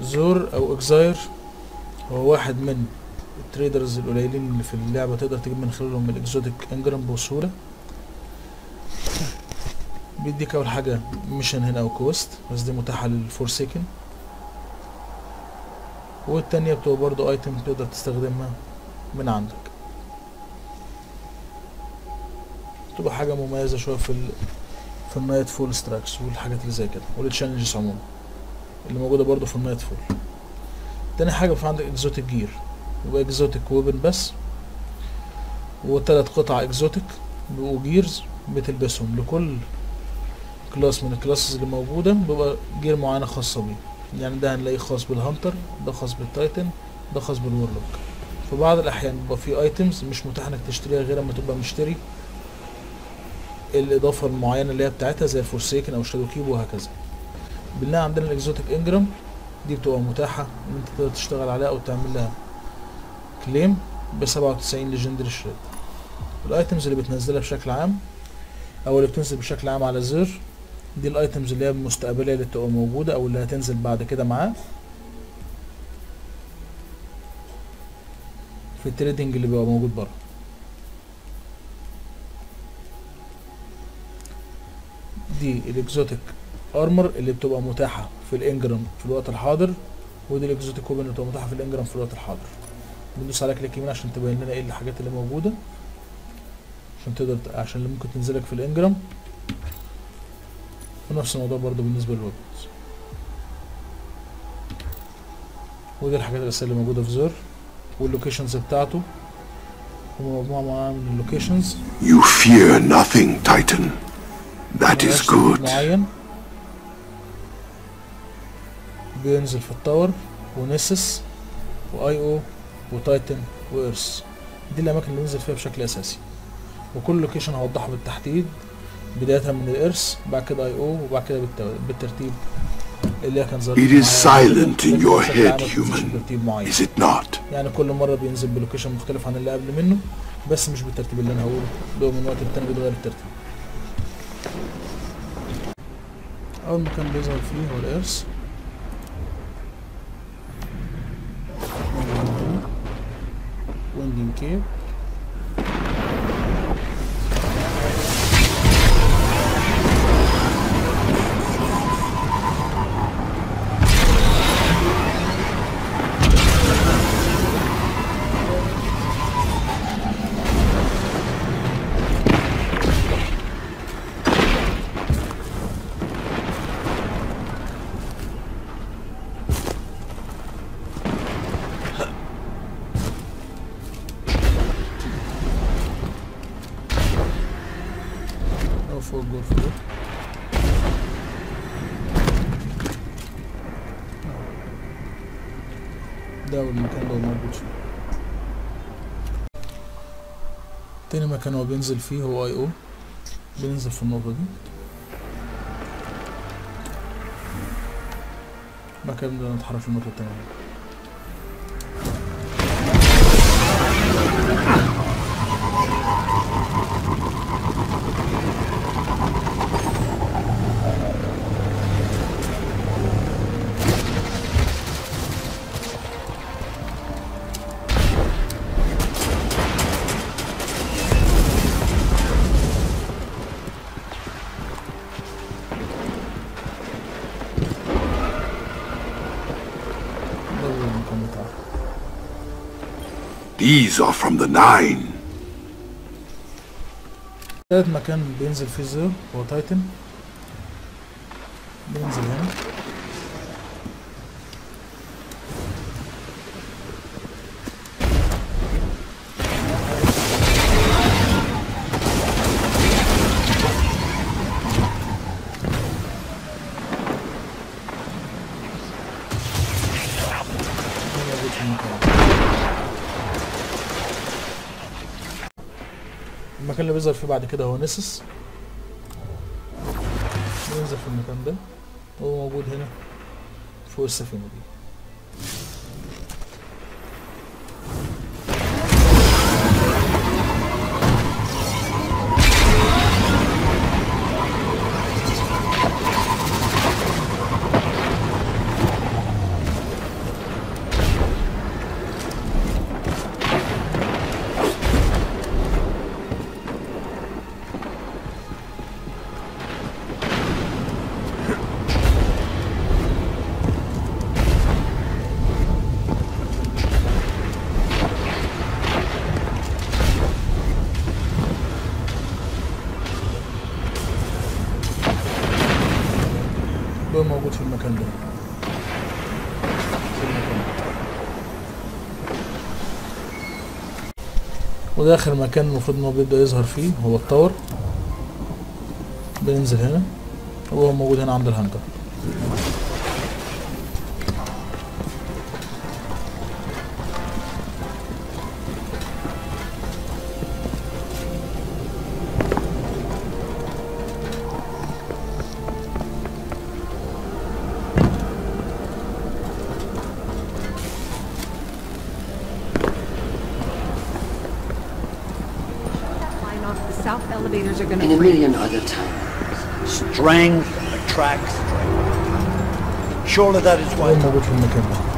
زور او اكزاير هو واحد من التريدرز القليلين اللي في اللعبة تقدر تجيب من خلالهم الاكزوتيك انجرام بسهولة بيديك اول حاجة ميشن هنا او كوست بس دي متاحة للفورسيكن والتانية بتبقى برضو ايتم تقدر تستخدمها من عندك تبقى حاجة مميزة شوية في ال في النايت فول ستراكس والحاجات اللي زي كده والتشالنجز عموما اللي موجودة برضو في النايت فول تاني حاجة في عندك اكزوتيك جير يبقى اكزوتيك ويبن بس وتلات قطع اكزوتيك بيبقوا جيرز بتلبسهم لكل كلاس من الكلاسز اللي موجودة بيبقى جير معينة خاصة بيه يعني ده هنلاقيه خاص بالهانتر ده خاص بالتايتن ده خاص بالورلوك في بعض الأحيان بيبقى في ايتمز مش متاح انك تشتريها غير اما تبقى مشتري الإضافة المعينة اللي هي بتاعتها زي الفورسيكن أو شادو كيب وهكذا بنلاقي عندنا الاكزوتيك انجرام دي بتبقى متاحة ان انت تقدر تشتغل عليها او تعمل لها كليم ب 97 ليجندري شريد الايتمز اللي بتنزلها بشكل عام او اللي بتنزل بشكل عام على زر دي الايتمز اللي هي المستقبليه اللي بتبقى موجوده او اللي هتنزل بعد كده معاه في التريدنج اللي بيبقى موجود بره دي الاكزوتيك ارمر اللي بتبقى متاحه في الانجرام في الوقت الحاضر ودي الاكزوتيك ويبن اللي بتبقى متاحه في الانجرام في الوقت الحاضر بندوس على كليك يمين عشان تبين لنا ايه الحاجات اللي موجوده عشان تقدر ت- عشان اللي ممكن تنزلك في الانجرام ونفس الموضوع برضو بالنسبه للويبنز ودي الحاجات الاساسيه اللي موجوده في زر واللوكيشنز بتاعته هما مجموعه معينه من اللوكيشنز You fear nothing, Titan. That is ملهاش ترتيب good. معين بينزل في التاور ونسس واي او وتايتن وارس دي الاماكن اللي بينزل فيها بشكل اساسي وكل لوكيشن هوضحها بالتحديد بداية من الارس بعد كده اي او وبعد كده بالت- بالترتيب اللي هي كان ظريف It is معايا قبل silent كده، in لكن your بشكل عام head, ما بتنزلش human. بترتيب معين Is it not? يعني كل مرة بينزل بلوكيشن مختلف عن اللي قبل منه بس مش بالترتيب اللي انا هقوله ده من وقت للتاني بيتغير الترتيب اول مكان بيظهر فيه هو الارس ويندين كيب او فوق جول فوق ده اول مكان اللي هو موجود فيه تاني مكان هو بينزل فيه هو اي او بينزل في النقطة دي بعد كده نبدأ نتحرك في النقطة التانية ده هو المكان بتاعه These are from the Nine. تالت مكان بينزل فيه زير هو تايتن بينزل هنا ده موجود في المكان المكان اللي بيظهر فيه بعد كده هو نسس بينزل في المكان ده هو موجود هنا فوق السفينة دي بيبقى موجود في المكان ده في المكان ده. وده اخر مكان المفروض ان هو بيبدأ يظهر فيه هو التاور بننزل هنا وهو موجود هنا عند الهانجر Flying off the south elevators are gonna And a break. million other times. Strength attracts strength. Surely that is هو why موجود في المكان ده